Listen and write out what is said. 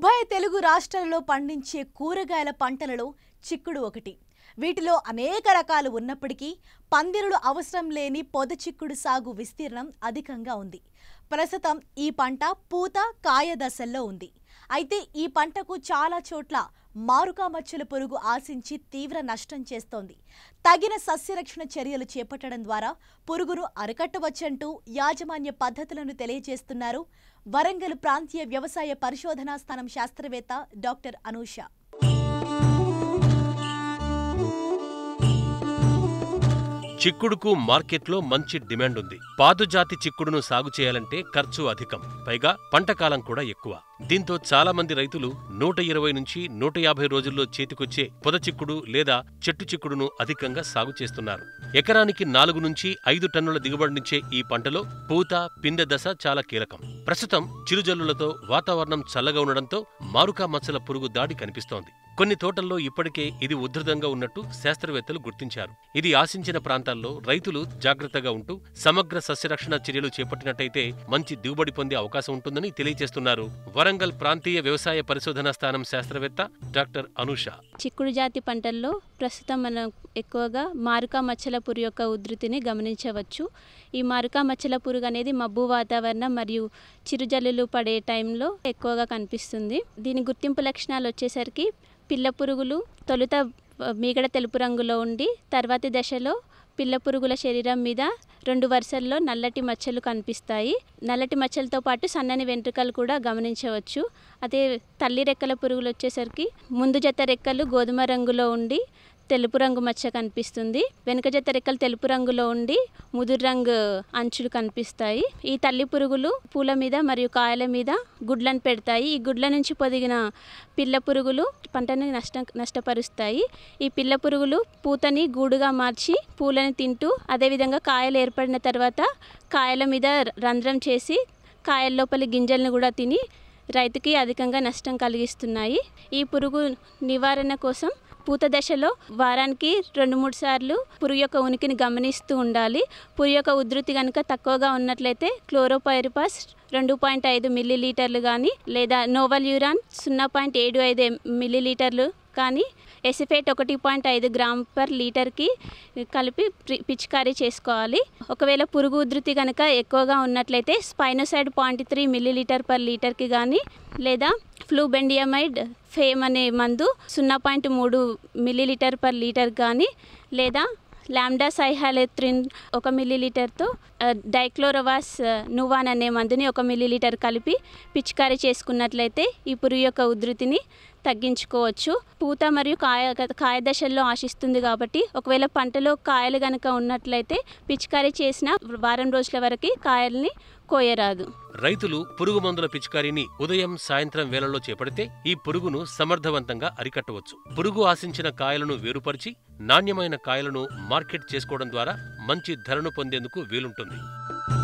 ఉభయ తెలుగు రాష్ట్రాలలో పండించే కూరగాయల పంటలలో చిక్కుడు ఒకటి వీటిలో అనేక రకాలు ఉన్నప్పటికీ పందిరులు అవసరం లేని పొద చిక్కుడు సాగు విస్తీర్ణం అధికంగా ఉంది ప్రస్తుతం ఈ పంట పూత కాయ దశల్లో ఉంది అయితే ఈ పంటకు చాలా చోట్ల మారుకా మచ్చల పురుగు ఆశించి తీవ్ర నష్టం చేస్తోంది తగిన సస్యరక్షణ చర్యలు చేపట్టడం ద్వారా పురుగును అరికట్టవచ్చంటూ యాజమాన్య పద్ధతులను తెలియజేస్తున్నారు వరంగల్ ప్రాంతీయ వ్యవసాయ పరిశోధనా స్థానం శాస్త్రవేత్త డాక్టర్ అనూష చిక్కుడుకు మార్కెట్లో మంచి డిమాండ్ ఉంది పాదుజాతి చిక్కుడును సాగు చేయాలంటే ఖర్చు అధికం పైగా పంట కాలం కూడా ఎక్కువ దీంతో చాలా మంది రైతులు నూట ఇరవై నుంచి నూట యాభై రోజుల్లో చేతికొచ్చే పొద చిక్కుడు లేదా చెట్టు చిక్కుడును అధికంగా సాగు చేస్తున్నారు ఎకరానికి నాలుగు నుంచి ఐదు టన్నుల దిగుబడినిచ్చే ఈ పంటలో పూత పిందె దశ చాలా కీలకం ప్రస్తుతం చిరుజల్లులతో వాతావరణం చల్లగా ఉండడంతో మారుకా మచ్చల పురుగు దాడి కనిపిస్తోంది కొన్ని తోటల్లో ఇప్పటికే ఇది ఉధృతంగా ఉన్నట్టు శాస్త్రవేత్తలు గుర్తించారు ఇది ఆశించిన ప్రాంతాల్లో రైతులు జాగ్రత్తగా ఉంటూ సమగ్ర సస్యరక్షణ చర్యలు చేపట్టినట్టయితే మంచి దిగుబడి పొందే అవకాశం ఉంటుందని తెలియజేస్తున్నారు వరంగల్ ప్రాంతీయ వ్యవసాయ పరిశోధనా స్థానం శాస్త్రవేత్త డాక్టర్ అనూష చిక్కుడు జాతి పంటల్లో ప్రస్తుతం మనం ఎక్కువగా మారుకా మచ్చల పురుగు యొక్క ఉధృతిని గమనించవచ్చు ఈ మారుకా మచ్చల పురుగు అనేది మబ్బు వాతావరణం మరియు చిరుజల్లులు పడే టైంలో ఎక్కువగా కనిపిస్తుంది దీని గుర్తింపు లక్షణాలు వచ్చేసరికి పిల్ల పురుగులు తొలుత మీగడ తెలుపు రంగులో ఉండి తర్వాతి దశలో పిల్ల పురుగుల శరీరం మీద రెండు వరుసల్లో నల్లటి మచ్చలు కనిపిస్తాయి నల్లటి మచ్చలతో పాటు సన్నని వెంట్రుకలు కూడా గమనించవచ్చు అదే తల్లి రెక్కల పురుగులు వచ్చేసరికి ముందు జత రెక్కలు గోధుమ రంగులో ఉండి తెలుపు రంగు మచ్చ కనిపిస్తుంది వెనుక జత రెక్కలు తెలుపు రంగులో ఉండి ముదురు రంగు అంచులు కనిపిస్తాయి ఈ తల్లి పురుగులు పూల మీద మరియు కాయల మీద గుడ్లను పెడతాయి ఈ గుడ్ల నుంచి పొదిగిన పిల్ల పురుగులు పంటని నష్ట నష్టపరుస్తాయి ఈ పిల్ల పురుగులు పూతని గూడుగా మార్చి పూలను తింటూ అదేవిధంగా కాయలు ఏర్పడిన తర్వాత కాయల మీద రంధ్రం చేసి కాయల లోపలి గింజలను కూడా తిని రైతుకి అధికంగా నష్టం కలిగిస్తున్నాయి ఈ పురుగు నివారణ కోసం పూత దశలో వారానికి రెండు మూడు సార్లు పురుగు యొక్క ఉనికిని గమనిస్తూ ఉండాలి పురుగు యొక్క ఉధృతి కనుక తక్కువగా ఉన్నట్లయితే క్లోరోపైరిపాస్ రెండు పాయింట్ ఐదు మిల్లీలీటర్లు కానీ లేదా నోవల్ యూరాన్ సున్నా పాయింట్ ఏడు ఐదు మిల్లీలీటర్లు కానీ ఎసిఫేట్ ఒకటి పాయింట్ ఐదు గ్రామ్ పర్ లీటర్కి కలిపి పిచికారీ చేసుకోవాలి ఒకవేళ పురుగు ఉధృతి కనుక ఎక్కువగా ఉన్నట్లయితే spinosad point three millilitre per లీటర్కి కానీ లేదా ఫ్లూబెండియమైడ్ ఫేమ్ అనే మందు సున్నా పాయింట్ మూడు మిల్లీలీటర్ పర్ లీటర్ కానీ లేదా లామ్డా సైహాలెత్రిన్ ఒక మిల్లీలీటర్తో డైక్లోరోవాస్ నువాన్ అనే మందుని ఒక మిల్లీలీటర్ కలిపి పిచికారీ చేసుకున్నట్లయితే ఈ పురుగు యొక్క ఉధృతిని తగ్గించుకోవచ్చు పూత మరియు కాయ కాయ దశల్లో ఆశిస్తుంది కాబట్టి ఒకవేళ పంటలో కాయలు కనుక ఉన్నట్లయితే పిచికారీ చేసిన వారం రోజుల వరకు కాయల్ని కోయరాదు రైతులు పురుగు మందుల పిచికారీని ఉదయం సాయంత్రం వేళల్లో చేపడితే ఈ పురుగును సమర్థవంతంగా అరికట్టవచ్చు పురుగు ఆశించిన కాయలను వేరుపరిచి నాణ్యమైన కాయలను మార్కెట్ చేసుకోవడం ద్వారా మంచి ధరను పొందేందుకు వీలుంటుంది